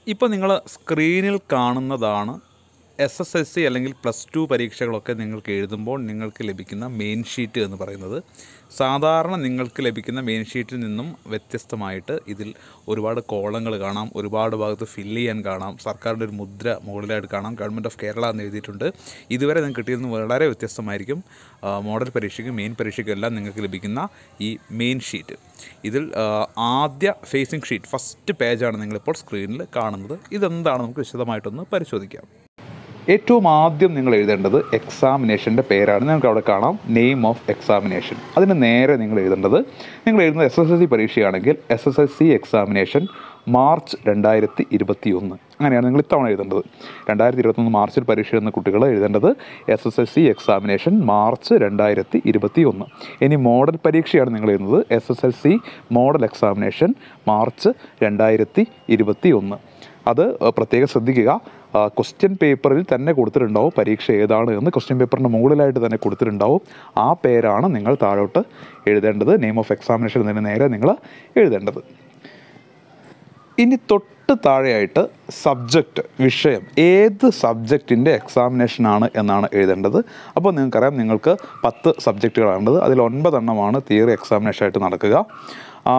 ഇപ്പോൾ നിങ്ങൾ സ്ക്രീനിൽ കാണുന്നതാണ് എസ് എസ് എൽ സി അല്ലെങ്കിൽ പ്ലസ് ടു പരീക്ഷകളൊക്കെ നിങ്ങൾക്ക് എഴുതുമ്പോൾ നിങ്ങൾക്ക് ലഭിക്കുന്ന മെയിൻ ഷീറ്റ് എന്ന് പറയുന്നത് സാധാരണ നിങ്ങൾക്ക് ലഭിക്കുന്ന മെയിൻ ഷീറ്റിൽ നിന്നും വ്യത്യസ്തമായിട്ട് ഇതിൽ ഒരുപാട് കോളങ്ങൾ കാണാം ഒരുപാട് ഭാഗത്ത് ഫില്ല് ചെയ്യാൻ കാണാം സർക്കാരിൻ്റെ ഒരു മുദ്ര മുകളിലായിട്ട് കാണാം ഗവൺമെൻറ് ഓഫ് കേരള എന്ന് എഴുതിയിട്ടുണ്ട് ഇതുവരെ നിങ്ങൾക്ക് കിട്ടിയതിൽ നിന്ന് വളരെ വ്യത്യസ്തമായിരിക്കും ആ, മോഡൽ പരീക്ഷയ്ക്കും മെയിൻ പരീക്ഷയ്ക്കും എല്ലാം നിങ്ങൾക്ക് ലഭിക്കുന്ന ഈ മെയിൻ ഷീറ്റ് ഇതിൽ ആ, ആദ്യ ഫേസിംഗ് ഷീറ്റ് ഫസ്റ്റ് പേജാണ് നിങ്ങളിപ്പോൾ സ്ക്രീനിൽ കാണുന്നത് ഇതെന്താണ് നമുക്ക് വിശദമായിട്ടൊന്ന് പരിശോധിക്കാം ഏറ്റവും ആദ്യം നിങ്ങൾ എഴുതേണ്ടത് എക്സാമിനേഷൻ്റെ പേരാണ് നിങ്ങൾക്ക് അവിടെ കാണാം നെയിം ഓഫ് എക്സാമിനേഷൻ അതിന് നേരെ നിങ്ങൾ എഴുതേണ്ടത് നിങ്ങൾ എഴുതുന്നത് എസ് എസ് എൽ സി പരീക്ഷയാണെങ്കിൽ S S L C examination March രണ്ടായിരത്തി ഇരുപത്തി ഒന്ന് അങ്ങനെയാണ് നിങ്ങൾ ഇത്തവണ എഴുതേണ്ടത് രണ്ടായിരത്തി ഇരുപത്തൊന്ന് മാർച്ചിൽ പരീക്ഷ എഴുതുന്ന കുട്ടികൾ എഴുതേണ്ടത് S S L C examination March രണ്ടായിരത്തി ഇരുപത്തി ഒന്ന് ഇനി മോഡൽ പരീക്ഷയാണ് നിങ്ങൾ എഴുതുന്നത് S S L C model examination March രണ്ടായിരത്തി ഇരുപത്തി ഒന്ന് അത് അഹ്, പ്രത്യേകം ശ്രദ്ധിക്കുക ക്വസ്റ്റ്യൻ പേപ്പറിൽ തന്നെ കൊടുത്തിട്ടുണ്ടാവും പരീക്ഷ ഏതാണ് എന്ന് ക്വസ്റ്റ്യൻ പേപ്പറിൻ്റെ മുകളിലായിട്ട് തന്നെ കൊടുത്തിട്ടുണ്ടാവും ആ പേരാണ് നിങ്ങൾ താഴോട്ട് എഴുതേണ്ടത് നെയിം ഓഫ് എക്സാമിനേഷൻ എന്നതിന് നേരെ നിങ്ങൾ എഴുതേണ്ടത് ഇനി തൊട്ട് താഴെയായിട്ട് സബ്ജക്റ്റ് വിഷയം ഏത് സബ്ജക്റ്റിൻ്റെ എക്സാമിനേഷനാണ് എന്നാണ് എഴുതേണ്ടത് അപ്പോൾ നിങ്ങൾക്കറിയാം നിങ്ങൾക്ക് പത്ത് സബ്ജക്റ്റുകളാണുള്ളത് അതിൽ ഒൻപതെണ്ണമാണ് തിയറി എക്സാമിനേഷനായിട്ട് നടക്കുക ആ,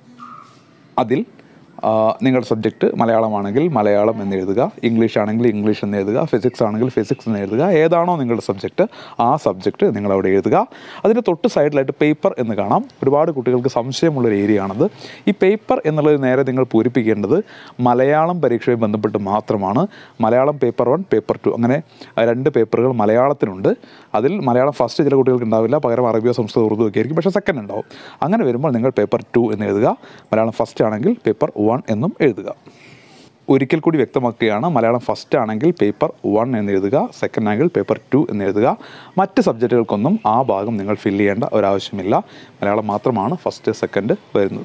അതിൽ ആ, നിങ്ങളുടെ സബ്ജക്റ്റ് മലയാളമാണെങ്കിൽ മലയാളം എന്ന് എഴുതുക ഇംഗ്ലീഷ് ആണെങ്കിൽ ഇംഗ്ലീഷ് എന്ന് എഴുതുക ഫിസിക്സ് ആണെങ്കിൽ ഫിസിക്സ് എന്ന് എഴുതുക ഏതാണോ നിങ്ങളുടെ സബ്ജക്റ്റ് ആ സബ്ജക്റ്റ് നിങ്ങൾ അവിടെ എഴുതുക അതിൻ്റെ തൊട്ട് സൈഡിലായിട്ട് പേപ്പർ എന്ന് കാണാം ഒരുപാട് കുട്ടികൾക്ക് സംശയമുള്ളൊരു ഏരിയ ആണത് ഈ പേപ്പർ എന്നുള്ളത് നേരെ നിങ്ങൾ പൂരിപ്പിക്കേണ്ടത് മലയാളം പരീക്ഷയുമായി ബന്ധപ്പെട്ട് മാത്രമാണ് Malayalam paper one paper two അങ്ങനെ ആ, രണ്ട് പേപ്പറുകൾ മലയാളത്തിനുണ്ട് അതിൽ മലയാളം ഫസ്റ്റ് ചില കുട്ടികൾക്ക് ഉണ്ടാവില്ല പകരം അറബിയോ സംസ്കൃത ഉറുദു ഒക്കെ ആയിരിക്കും പക്ഷേ സെക്കൻഡ് ഉണ്ടാവും അങ്ങനെ വരുമ്പോൾ നിങ്ങൾ പേപ്പർ ടു എന്ന് എഴുതുക മലയാളം ഫസ്റ്റ് ആണെങ്കിൽ പേപ്പർ വൺ എന്നും എഴുതുക ഒരിക്കൽ കൂടി വ്യക്തമാക്കുകയാണ് മലയാളം ഫസ്റ്റ് ആണെങ്കിൽ പേപ്പർ വൺ എന്ന് എഴുതുക സെക്കൻഡ് ആണെങ്കിൽ പേപ്പർ ടു എന്ന് എഴുതുക മറ്റ് സബ്ജക്റ്റുകൾക്കൊന്നും ആ ഭാഗം നിങ്ങൾ ഫില്ല് ചെയ്യേണ്ട ഒരാവശ്യമില്ല മലയാളം മാത്രമാണ് ഫസ്റ്റ് സെക്കൻഡ് വരുന്നത്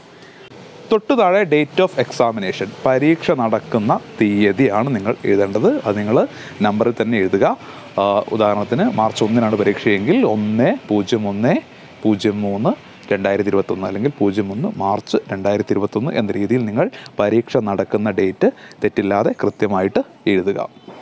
തൊട്ടു താഴെ ഡേറ്റ് ഓഫ് എക്സാമിനേഷൻ പരീക്ഷ നടക്കുന്ന തീയതിയാണ് നിങ്ങൾ എഴുതേണ്ടത് അത് നിങ്ങൾ നമ്പറിൽ തന്നെ എഴുതുക ആ, ഉദാഹരണത്തിന് മാർച്ച് ഒന്നിനാണ് പരീക്ഷയെങ്കിൽ ഒന്ന് പൂജ്യം ഒന്ന് പൂജ്യം മൂന്ന് രണ്ടായിരത്തി ഇരുപത്തൊന്ന് അല്ലെങ്കിൽ പൂജ്യം ഒന്ന് മാർച്ച് രണ്ടായിരത്തി ഇരുപത്തൊന്ന് എന്ന രീതിയിൽ നിങ്ങൾ പരീക്ഷ നടക്കുന്ന ഡേറ്റ് തെറ്റില്ലാതെ കൃത്യമായിട്ട് എഴുതുക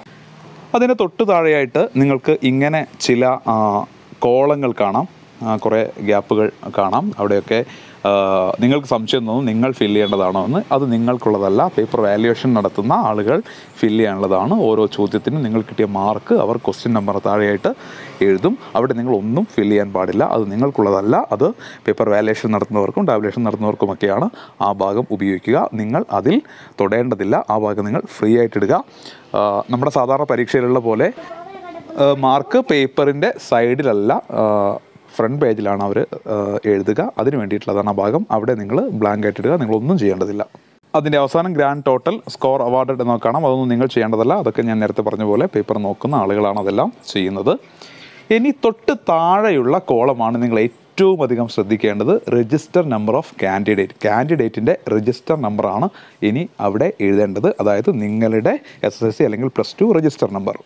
അതിന് തൊട്ട് താഴെയായിട്ട് നിങ്ങൾക്ക് ഇങ്ങനെ ചില ആ, കോളങ്ങൾ കാണാം ആ, കുറേ ഗ്യാപ്പുകൾ കാണാം അവിടെയൊക്കെ ആ, നിങ്ങൾക്ക് സംശയം തോന്നും നിങ്ങൾ ഫില്ല് ചെയ്യേണ്ടതാണോ എന്ന് അത് നിങ്ങൾക്കുള്ളതല്ല പേപ്പർ വാല്യുവേഷൻ നടത്തുന്ന ആളുകൾ ഫില്ല് ചെയ്യാനുള്ളതാണ് ഓരോ ചോദ്യത്തിനും നിങ്ങൾ കിട്ടിയ മാർക്ക് അവർ ക്വസ്റ്റ്യൻ നമ്പർ താഴെയായിട്ട് എഴുതും അവിടെ നിങ്ങൾ ഒന്നും ഫില്ല് ചെയ്യാൻ പാടില്ല അത് നിങ്ങൾക്കുള്ളതല്ല അത് പേപ്പർ വാല്യുവേഷൻ നടത്തുന്നവർക്കും ടാബുലേഷൻ നടത്തുന്നവർക്കുമൊക്കെയാണ് ആ ഭാഗം ഉപയോഗിക്കുക നിങ്ങൾ അതിൽ തൊടേണ്ടതില്ല ആ ഭാഗം നിങ്ങൾ ഫ്രീ ആയിട്ടിടുക ആ, നമ്മുടെ സാധാരണ പരീക്ഷയിലുള്ള പോലെ ആ, മാർക്ക് പേപ്പറിൻ്റെ സൈഡിലല്ല ആ, ഫ്രണ്ട് പേജിലാണ് അവർ എഴുതുക അതിന് വേണ്ടിയിട്ടുള്ളതാണ് ആ ഭാഗം അവിടെ നിങ്ങൾ ബ്ലാങ്ക് ആയിട്ട് ഇടുക നിങ്ങളൊന്നും ചെയ്യേണ്ടതില്ല അതിൻ്റെ അവസാനം ഗ്രാൻഡ് ടോട്ടൽ സ്കോർ അവാർഡ് എന്ന് കാണാം അതൊന്നും നിങ്ങൾ ചെയ്യേണ്ടതല്ല അതൊക്കെ ഞാൻ നേരത്തെ പറഞ്ഞ പോലെ പേപ്പർ നോക്കുന്ന ആളുകളാണ് അതെല്ലാം ചെയ്യുന്നത് ഇനി തൊട്ട് താഴെയുള്ള കോളമാണ് നിങ്ങൾ ഏറ്റവും അധികം ശ്രദ്ധിക്കേണ്ടത് രജിസ്റ്റർ നമ്പർ ഓഫ് കാൻഡിഡേറ്റ് കാൻഡിഡേറ്റിൻ്റെ രജിസ്റ്റർ നമ്പറാണ് ഇനി അവിടെ എഴുതേണ്ടത് അതായത് നിങ്ങളുടെ എസ് എസ് എൽ സി അല്ലെങ്കിൽ പ്ലസ് ടു രജിസ്റ്റർ നമ്പർ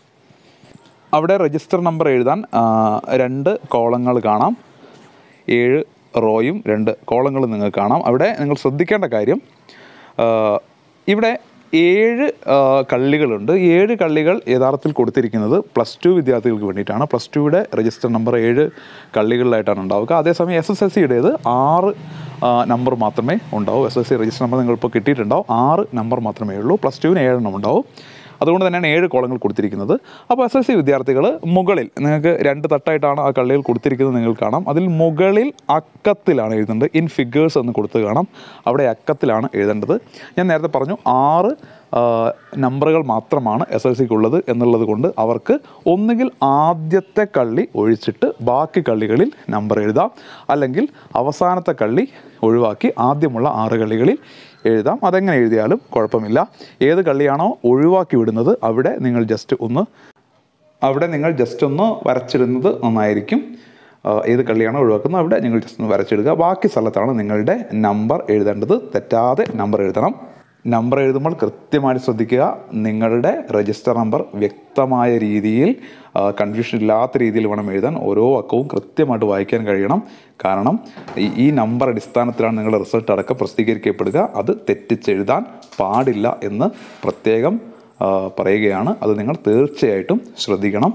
അവിടെ രജിസ്റ്റർ നമ്പർ എഴുതാൻ ആ, രണ്ട് കോളങ്ങൾ കാണാം ഏഴ് റോയും രണ്ട് കോളങ്ങളും നിങ്ങൾക്ക് കാണാം അവിടെ നിങ്ങൾ ശ്രദ്ധിക്കേണ്ട കാര്യം ആ, ഇവിടെ ഏഴ് ആ, കള്ളികളുണ്ട് ഏഴ് കള്ളികൾ യഥാർത്ഥത്തിൽ കൊടുത്തിരിക്കുന്നത് പ്ലസ് ടു വിദ്യാർത്ഥികൾക്ക് വേണ്ടിയിട്ടാണ് പ്ലസ് ടുയുടെ രജിസ്റ്റർ നമ്പർ ഏഴ് കള്ളികളിലായിട്ടാണ് ഉണ്ടാവുക അതേസമയം എസ് എസ് എൽ സിയുടേത് ആറ് നമ്പർ മാത്രമേ ഉണ്ടാവൂ S S C register number നിങ്ങളിപ്പോൾ കിട്ടിയിട്ടുണ്ടാവും ആറ് നമ്പർ മാത്രമേ ഉള്ളൂ പ്ലസ് ടുവിന് ഏഴെണ്ണം ഉണ്ടാവും അതുകൊണ്ട് തന്നെയാണ് ഏഴ് കോളങ്ങൾ കൊടുത്തിരിക്കുന്നത് അപ്പോൾ എസ് എൽ സി വിദ്യാർത്ഥികൾ മുകളിൽ നിങ്ങൾക്ക് രണ്ട് തട്ടായിട്ടാണ് ആ കള്ളികൾ കൊടുത്തിരിക്കുന്നത് നിങ്ങൾ കാണാം അതിൽ മുകളിൽ അക്കത്തിലാണ് എഴുതേണ്ടത് ഇൻ ഫിഗേഴ്സ് എന്ന് കൊടുത്ത് കാണാം അവിടെ അക്കത്തിലാണ് എഴുതേണ്ടത് ഞാൻ നേരത്തെ പറഞ്ഞു ആറ് ആ, നമ്പറുകൾ മാത്രമാണ് എസ് എൽ സിക്ക് ഉള്ളത് എന്നുള്ളത് കൊണ്ട് അവർക്ക് ഒന്നുകിൽ ആദ്യത്തെ കള്ളി ഒഴിച്ചിട്ട് ബാക്കി കള്ളികളിൽ നമ്പർ എഴുതാം അല്ലെങ്കിൽ അവസാനത്തെ കള്ളി ഒഴിവാക്കി ആദ്യമുള്ള ആറ് കള്ളികളിൽ എഴുതാം അതെങ്ങനെ എഴുതിയാലും കുഴപ്പമില്ല ഏത് കള്ളിയാണോ ഒഴിവാക്കി വിടുന്നത് അവിടെ നിങ്ങൾ ജസ്റ്റ് ഒന്ന് അവിടെ നിങ്ങൾ ജസ്റ്റ് ഒന്ന് വരച്ചിടുന്നത് നന്നായിരിക്കും ആ, ഏത് കള്ളിയാണോ ഒഴിവാക്കുന്നത് അവിടെ നിങ്ങൾ ജസ്റ്റ് ഒന്ന് വരച്ചിടുക ബാക്കി സ്ഥലത്താണ് നിങ്ങളുടെ നമ്പർ എഴുതേണ്ടത് തെറ്റാതെ നമ്പർ എഴുതണം നമ്പർ എഴുതുമ്പോൾ കൃത്യമായിട്ട് ശ്രദ്ധിക്കുക നിങ്ങളുടെ രജിസ്റ്റർ നമ്പർ വ്യക്തമായ രീതിയിൽ കൺഫ്യൂഷൻ ഇല്ലാത്ത രീതിയിൽ വേണം എഴുതാൻ ഓരോ അക്കവും കൃത്യമായിട്ട് വായിക്കാൻ കഴിയണം കാരണം ഈ- ഈ നമ്പർ അടിസ്ഥാനത്തിലാണ് നിങ്ങളുടെ റിസൾട്ട് അടക്കം പ്രസിദ്ധീകരിക്കപ്പെടുക അത് തെറ്റിച്ചെഴുതാൻ പാടില്ല എന്ന് പ്രത്യേകം ആ, പറയുകയാണ് അത് നിങ്ങൾ തീർച്ചയായിട്ടും ശ്രദ്ധിക്കണം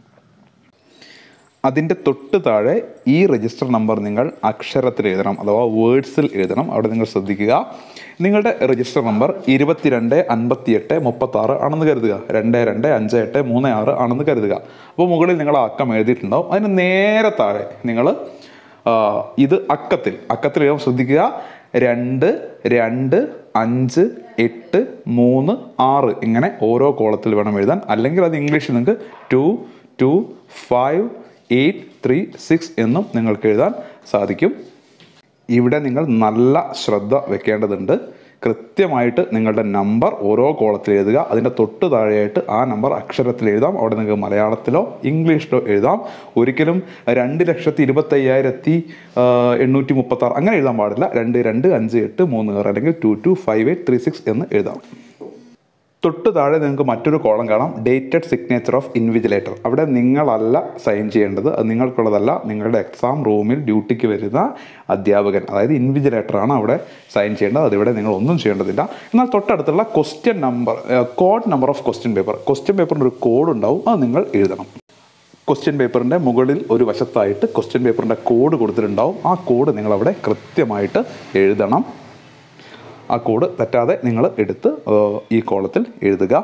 അതിൻ്റെ തൊട്ട് താഴെ ഈ രജിസ്റ്റർ നമ്പർ നിങ്ങൾ അക്ഷരത്തിൽ എഴുതണം അഥവാ വേർഡ്സിൽ എഴുതണം അവിടെ നിങ്ങൾ ശ്രദ്ധിക്കുക നിങ്ങളുടെ രജിസ്റ്റർ നമ്പർ ഇരുപത്തിരണ്ട് അൻപത്തിയെട്ട് മുപ്പത്താറ് ആണെന്ന് കരുതുക രണ്ട് രണ്ട് അഞ്ച് എട്ട് മൂന്ന് ആറ് ആണെന്ന് കരുതുക അപ്പോൾ മുകളിൽ നിങ്ങൾ ആ അക്കം എഴുതിയിട്ടുണ്ടാവും അതിന് നേരെ താഴെ നിങ്ങൾ ഇത് അക്കത്തിൽ അക്കത്തിൽ എഴുതാൻ ശ്രദ്ധിക്കുക രണ്ട് രണ്ട് അഞ്ച് എട്ട് മൂന്ന് ആറ് ഇങ്ങനെ ഓരോ കോളത്തിൽ വേണം എഴുതാൻ അല്ലെങ്കിൽ അത് ഇംഗ്ലീഷിൽ നിങ്ങൾക്ക് two two five eight three six എന്നും നിങ്ങൾക്ക് എഴുതാൻ സാധിക്കും ഇവിടെ നിങ്ങൾ നല്ല ശ്രദ്ധ വെക്കേണ്ടതുണ്ട് കൃത്യമായിട്ട് നിങ്ങളുടെ നമ്പർ ഓരോ കോളത്തിൽ എഴുതുക അതിൻ്റെ തൊട്ട് താഴെയായിട്ട് ആ നമ്പർ അക്ഷരത്തിൽ എഴുതാം അവിടെ നിങ്ങൾക്ക് മലയാളത്തിലോ ഇംഗ്ലീഷിലോ എഴുതാം ഒരിക്കലും രണ്ട് ലക്ഷത്തി ഇരുപത്തയ്യായിരത്തി എണ്ണൂറ്റി മുപ്പത്താറ് അങ്ങനെ എഴുതാൻ പാടില്ല രണ്ട് രണ്ട് അഞ്ച് എട്ട് മൂന്ന് ആറ് അല്ലെങ്കിൽ two two five eight three six എന്ന് എഴുതാം തൊട്ട് താഴെ നിങ്ങൾക്ക് മറ്റൊരു കോളം കാണാം ഡേറ്റഡ് സിഗ്നേച്ചർ ഓഫ് ഇൻവിജിലേറ്റർ അവിടെ നിങ്ങളല്ല സൈൻ ചെയ്യേണ്ടത് അത് നിങ്ങൾക്കുള്ളതല്ല നിങ്ങളുടെ എക്സാം റൂമിൽ ഡ്യൂട്ടിക്ക് വരുന്ന അധ്യാപകൻ അതായത് ഇൻവിജിലേറ്റർ ആണ് അവിടെ സൈൻ ചെയ്യേണ്ടത് അതിവിടെ നിങ്ങൾ ഒന്നും ചെയ്യേണ്ടതില്ല എന്നാൽ തൊട്ടടുത്തുള്ള question number code number of question paper question പേപ്പറിൻ്റെ ഒരു കോഡ് ഉണ്ടാവും അത് നിങ്ങൾ എഴുതണം ക്വസ്റ്റ്യൻ പേപ്പറിൻ്റെ മുകളിൽ ഒരു വശത്തായിട്ട് ക്വസ്റ്റ്യൻ പേപ്പറിൻ്റെ കോഡ് കൊടുത്തിട്ടുണ്ടാവും ആ കോഡ് നിങ്ങളവിടെ കൃത്യമായിട്ട് എഴുതണം ആ കോഡ് തെറ്റാതെ നിങ്ങൾ എടുത്ത് ഏഹ്, ഈ കോളത്തിൽ എഴുതുക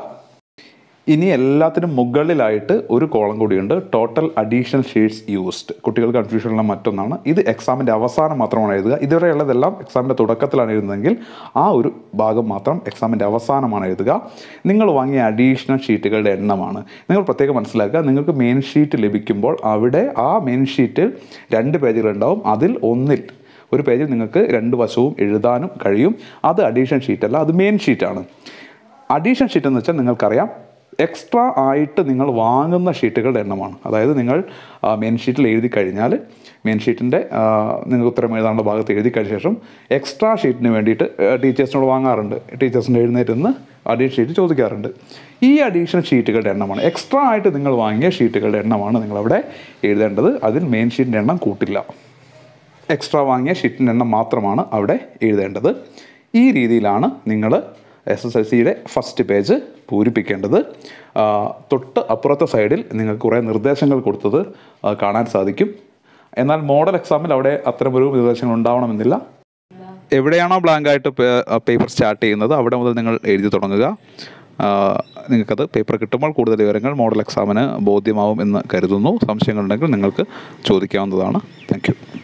ഇനി എല്ലാത്തിനും മുകളിലായിട്ട് ഒരു കോളം കൂടിയുണ്ട് ടോട്ടൽ അഡീഷണൽ ഷീറ്റ്സ് യൂസ്ഡ് കുട്ടികൾ കൺഫ്യൂഷനുള്ള മറ്റൊന്നാണ് ഇത് എക്സാമിൻ്റെ അവസാനം മാത്രമാണ് എഴുതുക ഇതുവരെയുള്ളതെല്ലാം എക്സാമിൻ്റെ തുടക്കത്തിലാണ് എഴുതുന്നതെങ്കിൽ ആ ഒരു ഭാഗം മാത്രം എക്സാമിൻ്റെ അവസാനമാണ് എഴുതുക നിങ്ങൾ വാങ്ങിയ അഡീഷണൽ ഷീറ്റുകളുടെ എണ്ണമാണ് നിങ്ങൾ പ്രത്യേകം മനസ്സിലാക്കുക നിങ്ങൾക്ക് മെയിൻ ഷീറ്റ് ലഭിക്കുമ്പോൾ അവിടെ ആ മെയിൻ ഷീറ്റിൽ രണ്ട് പേജുകളുണ്ടാവും അതിൽ ഒന്നിൽ ഒരു പേജിൽ നിങ്ങൾക്ക് രണ്ട് വശവും എഴുതാനും കഴിയും അത് അഡീഷൻ ഷീറ്റല്ല അത് മെയിൻ ഷീറ്റാണ് അഡീഷൻ ഷീറ്റ് എന്ന് വെച്ചാൽ നിങ്ങൾക്കറിയാം എക്സ്ട്രാ ആയിട്ട് നിങ്ങൾ വാങ്ങുന്ന ഷീറ്റുകളുടെ എണ്ണമാണ് അതായത് നിങ്ങൾ മെയിൻ ഷീറ്റിൽ എഴുതി കഴിഞ്ഞാൽ മെയിൻ ഷീറ്റിൻ്റെ നിങ്ങൾക്ക് ഉത്തരം എഴുതാനുള്ള ഭാഗത്ത് എഴുതി കഴിഞ്ഞ ശേഷം എക്സ്ട്രാ ഷീറ്റിന് വേണ്ടിയിട്ട് ടീച്ചേഴ്സിനോട് വാങ്ങാറുണ്ട് ടീച്ചേഴ്സിൻ്റെ എഴുന്നേറ്റ് നിന്ന് അഡീഷൻ ഷീറ്റ് ചോദിക്കാറുണ്ട് ഈ അഡീഷണൽ ഷീറ്റുകളുടെ എണ്ണമാണ് എക്സ്ട്രാ ആയിട്ട് നിങ്ങൾ വാങ്ങിയ ഷീറ്റുകളുടെ എണ്ണമാണ് നിങ്ങളവിടെ എഴുതേണ്ടത് അതിൽ മെയിൻ ഷീറ്റിൻ്റെ എണ്ണം കൂട്ടില്ല എക്സ്ട്രാ വാങ്ങിയ ഷീറ്റിൻ്റെ എണ്ണം മാത്രമാണ് അവിടെ എഴുതേണ്ടത് ഈ രീതിയിലാണ് നിങ്ങൾ എസ് എസ് എൽ സിയുടെ ഫസ്റ്റ് പേജ് പൂരിപ്പിക്കേണ്ടത് ആ, തൊട്ട് അപ്പുറത്തെ സൈഡിൽ നിങ്ങൾക്ക് കുറേ നിർദ്ദേശങ്ങൾ കൊടുത്തത് ആ, കാണാൻ സാധിക്കും എന്നാൽ മോഡൽ എക്സാമിൽ അവിടെ അത്തരമൊരു നിർദ്ദേശങ്ങൾ ഉണ്ടാവണമെന്നില്ല എവിടെയാണോ ബ്ലാങ്ക് ആയിട്ട് പേപ്പർ സ്റ്റാർട്ട് ചെയ്യുന്നത് അവിടെ മുതൽ നിങ്ങൾ എഴുതി തുടങ്ങുക ആ, നിങ്ങൾക്കത് പേപ്പർ കിട്ടുമ്പോൾ കൂടുതൽ വിവരങ്ങൾ മോഡൽ എക്സാമിന് ബോധ്യമാവും എന്ന് കരുതുന്നു സംശയങ്ങളുണ്ടെങ്കിൽ നിങ്ങൾക്ക് ചോദിക്കാവുന്നതാണ് താങ്ക് യു